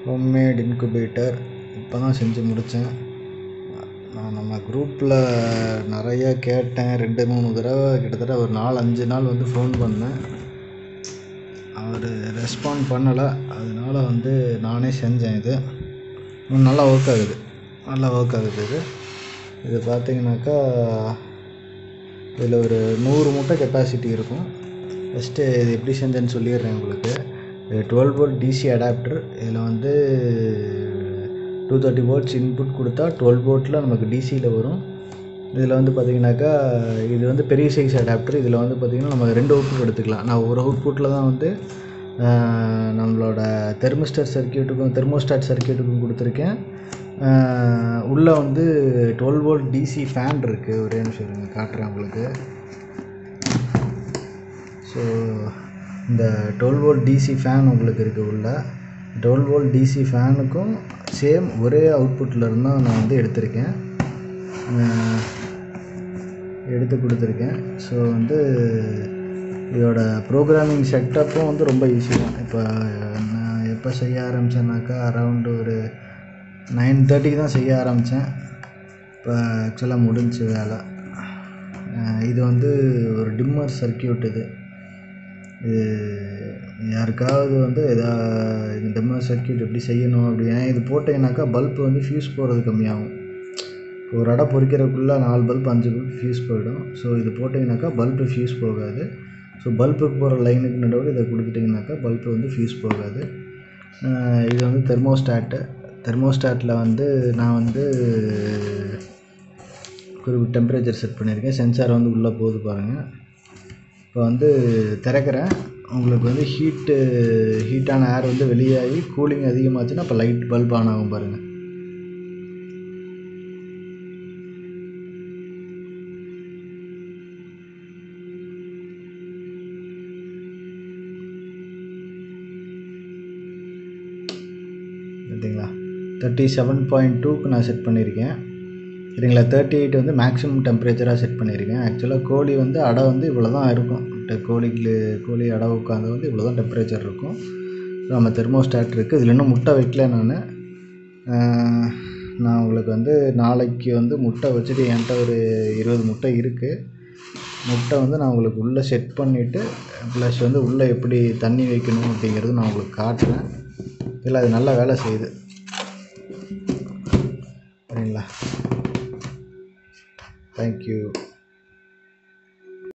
homemade incubator இப்போ தான் செஞ்சு முடித்தேன் நான் நம்ம குரூப்பில் நிறைய கேட்டேன் ரெண்டு மூணு தடவை கிட்டத்தட்ட ஒரு நாலு அஞ்சு நாள் வந்து ஃபோன் பண்ணேன் அவர் ரெஸ்பாண்ட் பண்ணலை அதனால வந்து நானே செஞ்சேன் இது ம், நல்லா ஒர்க் ஆகுது நல்லா ஒர்க் ஆகுது இது இது பார்த்தீங்கன்னாக்கா இதில் ஒரு நூறு மூட்டை கெப்பாசிட்டி இருக்கும் ஃபஸ்ட்டு இது எப்படி செஞ்சேன்னு சொல்லிடுறேன் உங்களுக்கு இது டுவெல் வோல்ட் டிசி அடாப்டர் இதில் வந்து டூ தேர்ட்டி வோல்ட்ஸ் இன்புட் கொடுத்தா டுவெல் வோல்ட்டில் நமக்கு டிசியில் வரும் இதில் வந்து பார்த்தீங்கன்னாக்கா இது வந்து பெரிய சைஸ் அடாப்டர் இதில் வந்து பார்த்திங்கன்னா நம்ம ரெண்டு அவுட்புட் எடுத்துக்கலாம் நான் ஒரு அவுட்புட்டில் தான் வந்து ஆஹ், நம்மளோட தெர்மிஸ்டர் சர்க்கியூட்டுக்கும் தெர்மோஸ்டாட் சர்க்கியூட்டுக்கும் கொடுத்துருக்கேன் உள்ளே வந்து டுவெல் வோல்ட் டிசி ஃபேன் இருக்குது ஒரே நிமிஷம் இருங்க காட்டுறேன் உங்களுக்கு ஸோ இந்த டுவெல் வோல்ட் டிசி ஃபேன் உங்களுக்கு இருக்குது உள்ள டுவெல் வோல்ட் டிசி ஃபேனுக்கும் சேம் ஒரே அவுட்புட்டில் இருந்து தான் நான் வந்து எடுத்திருக்கேன் அஹ் எடுத்து கொடுத்துருக்கேன் ஸோ வந்து இதோட ப்ரோக்ராமிங் செட்டப்பும் வந்து ரொம்ப ஈஸி தான் இப்போ நான் எப்போ செய்ய ஆரம்பித்தேன்னாக்கா அரவுண்டு ஒரு நைன் தேர்ட்டிக்கு தான் செய்ய ஆரம்பித்தேன் இப்போ ஆக்சுவலாக முடிஞ்சு வேலை அஹ் இது வந்து ஒரு டிம்மர் சர்க்கியூட் இது இது யாருக்காவது வந்து எதா இந்த டெமோ சர்க்கியூட் எப்படி செய்யணும் அப்படி ஏன்னா இது போட்டிங்கனாக்கா பல்ப் வந்து ஃபியூஸ் போகிறது கம்மியாகும் ஒரு அடை பொறிக்கிறதுக்குள்ளே நாலு பல்ப் அஞ்சு பல்ப் ஃபியூஸ் போயிடும் ஸோ இது போட்டிங்கனாக்கா பல்பு ஃபியூஸ் போகாது ஸோ பல்புக்கு போகிற லைனுக்கு நடுவில் இதை கொடுத்துட்டிங்கனாக்கா பல்பு வந்து ஃபியூஸ் போகாது அஹ் இது வந்து தெர்மோஸ்டாட்டு தெர்மோஸ்டாட்டில் வந்து நான் வந்து குறிப்பிட்ட டெம்பரேச்சர் செட் பண்ணியிருக்கேன் சென்சார் வந்து உள்ளே போகுது பாருங்கள் இப்போ வந்து திறக்கிறேன் உங்களுக்கு வந்து ஹீட்டு ஹீட்டான ஏர் வந்து வெளியாகி கூலிங் அதிகமாச்சுன்னா அப்போ லைட் பல்ப் ஆன் ஆகும் பாருங்கள் சரிங்களா தேர்ட்டி செவன் பாயிண்ட் டூக்கு நான் செட் பண்ணியிருக்கேன் சரிங்களா தேர்ட்டி எயிட் வந்து மேக்ஸிமம் டெம்பரேச்சராக செட் பண்ணியிருக்கேன் ஆக்சுவலாக கோழி வந்து அடை வந்து இவ்வளோ தான் இருக்கும் ட- கோழிக்கு கோழி அடை உட்காந்து வந்து இவ்வளோ தான் டெம்பரேச்சர் இருக்கும் ஸோ நம்ம தெர்மோஸ்டாட் இருக்குது இதில் இன்னும் முட்டை வைக்கல நான் நான் உங்களுக்கு வந்து நாளைக்கு வந்து முட்டை வச்சுட்டு என்கிட்ட ஒரு இருபது முட்டை இருக்குது முட்டை வந்து நான் உங்களுக்கு உள்ளே செட் பண்ணிவிட்டு ப்ளஸ் வந்து உள்ளே எப்படி தண்ணி வைக்கணும் அப்படிங்கிறது நான் உங்களுக்கு காட்டுறேன் இல்லை அது நல்லா வேலை செய்யுது சரிங்களா தேங்க்யூ